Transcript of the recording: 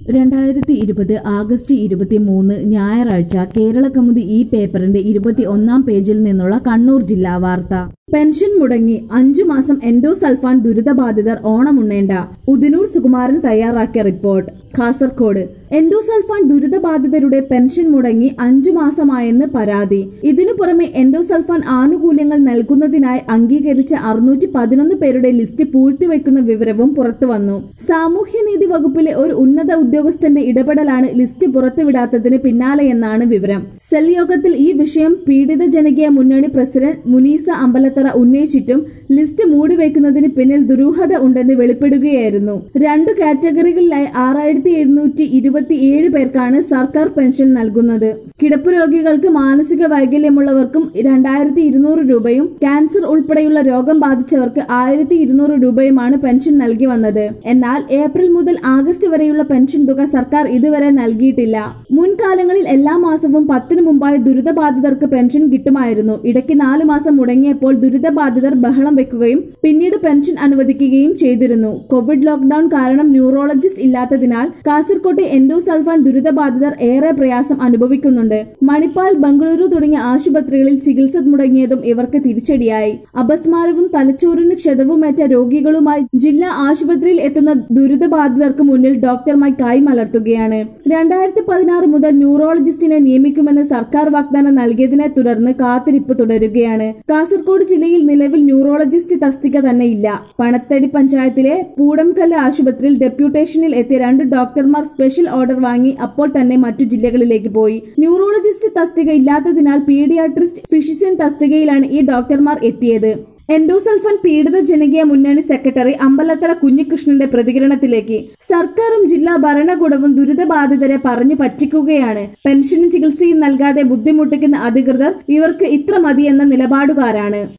രണ്ടായിരത്തി ഇരുപത് ആഗസ്റ്റ് ഇരുപത്തിമൂന്ന് ഞായറാഴ്ച കേരള കൗമുദി ഈ പേപ്പറിന്റെ ഇരുപത്തി ഒന്നാം പേജിൽ നിന്നുള്ള കണ്ണൂർ ജില്ലാ വാർത്ത പെൻഷൻ മുടങ്ങി അഞ്ചു മാസം എൻഡോസൾഫാൻ ദുരിതബാധിതർ ഓണമുണ്ണേണ്ട ഉദിനൂർ സുകുമാരൻ തയ്യാറാക്കിയ റിപ്പോർട്ട് കാസർകോട് എൻഡോസൾഫാൻ ദുരിതബാധിതരുടെ പെൻഷൻ മുടങ്ങി അഞ്ചു മാസമായെന്ന് പരാതി ഇതിനു പുറമെ എൻഡോസൾഫാൻ ആനുകൂല്യങ്ങൾ നൽകുന്നതിനായി അംഗീകരിച്ച അറുന്നൂറ്റി പതിനൊന്ന് പേരുടെ ലിസ്റ്റ് പൂഴ്ത്തിവെക്കുന്ന വിവരവും പുറത്തുവന്നു സാമൂഹ്യനീതി വകുപ്പിലെ ഒരു ഉന്നത ഉദ്യോഗസ്ഥന്റെ ഇടപെടലാണ് ലിസ്റ്റ് പുറത്തുവിടാത്തതിന് പിന്നാലെയെന്നാണ് വിവരം സെൽ യോഗത്തിൽ ഈ വിഷയം പീഡിത ജനകീയ മുന്നണി പ്രസിഡന്റ് മുനീസ അമ്പലത്തറ ഉന്നയിച്ചിട്ടും ലിസ്റ്റ് മൂടിവെക്കുന്നതിന് പിന്നിൽ ദുരൂഹത ഉണ്ടെന്ന് വെളിപ്പെടുകയായിരുന്നു രണ്ടു കാറ്റഗറികളിലായി ആറായിരത്തി എഴുന്നൂറ്റി ഇരുപത്തിയേഴ് പേർക്കാണ് സർക്കാർ പെൻഷൻ നൽകുന്നത് കിടപ്പ് രോഗികൾക്ക് മാനസിക വൈകല്യമുള്ളവർക്കും രണ്ടായിരത്തി ഇരുന്നൂറ് രൂപയും ക്യാൻസർ ഉൾപ്പെടെയുള്ള രോഗം ബാധിച്ചവർക്ക് ആയിരത്തി ഇരുന്നൂറ് രൂപയുമാണ് പെൻഷൻ നൽകി വന്നത് എന്നാൽ ഏപ്രിൽ മുതൽ ആഗസ്റ്റ് വരെയുള്ള പെൻഷൻ തുക സർക്കാർ ഇതുവരെ നൽകിയിട്ടില്ല മുൻകാലങ്ങളിൽ എല്ലാ മാസവും പത്തിനു മുമ്പായി ദുരിതബാധിതർക്ക് പെൻഷൻ കിട്ടുമായിരുന്നു ഇടയ്ക്ക് നാലു മാസം മുടങ്ങിയപ്പോൾ ദുരിതബാധിതർ ബഹളം വെക്കുകയും പിന്നീട് പെൻഷൻ അനുവദിക്കുകയും ചെയ്തിരുന്നു കോവിഡ് ലോക്ഡൌൺ കാരണം ന്യൂറോളജിസ്റ്റ് ഇല്ലാത്തതിനാൽ കാസർകോട്ടെ എൻഡോസൾഫാൻ ദുരിതബാധിതർ ഏറെ പ്രയാസം അനുഭവിക്കുന്നുണ്ട് മണിപ്പാൽ ബംഗളൂരു തുടങ്ങിയ ആശുപത്രികളിൽ ചികിത്സ മുടങ്ങിയതും ഇവർക്ക് തിരിച്ചടിയായി അപസ്മാരവും തലച്ചോറിന് ക്ഷതവുമേറ്റ രോഗികളുമായി ജില്ലാ ആശുപത്രിയിൽ എത്തുന്ന ദുരിതബാധിതർക്ക് മുന്നിൽ ഡോക്ടർമാർ കൈമലർത്തുകയാണ് രണ്ടായിരത്തി പതിനാറ് മുതൽ ന്യൂറോളജിസ്റ്റിനെ നിയമിക്കുമെന്ന് സർക്കാർ വാഗ്ദാനം നൽകിയതിനെ തുടർന്ന് കാത്തിരിപ്പ് തുടരുകയാണ് കാസർഗോഡ് ജില്ലയിൽ നിലവിൽ ന്യൂറോളജിസ്റ്റ് തസ്തിക തന്നെ ഇല്ല പണത്തടി പഞ്ചായത്തിലെ പൂടംകല്ല് ആശുപത്രിയിൽ ഡെപ്യൂട്ടേഷനിൽ എത്തിയ രണ്ട് ഡോക്ടർമാർ സ്പെഷ്യൽ ഓർഡർ വാങ്ങി അപ്പോൾ തന്നെ മറ്റു ജില്ലകളിലേക്ക് പോയി ന്യൂറോളജിസ്റ്റ് തസ്തിക ഇല്ലാത്തതിനാൽ പീഡിയാട്രിസ്റ്റ് ഫിഷിഷ്യൻ തസ്തികയിലാണ് ഈ ഡോക്ടർമാർ എത്തിയത് എൻഡോസൾഫാൻ പീഡിത ജനകീയ മുന്നണി സെക്രട്ടറി അമ്പലത്തറ കുഞ്ഞികൃഷ്ണന്റെ പ്രതികരണത്തിലേക്ക് സർക്കാരും ജില്ലാ ഭരണകൂടവും ദുരിതബാധിതരെ പറഞ്ഞു പറ്റിക്കുകയാണ് പെൻഷനും ചികിത്സയും നൽകാതെ ബുദ്ധിമുട്ടിക്കുന്ന അധികൃതർ ഇവർക്ക് ഇത്ര മതിയെന്ന നിലപാടുകാരാണ്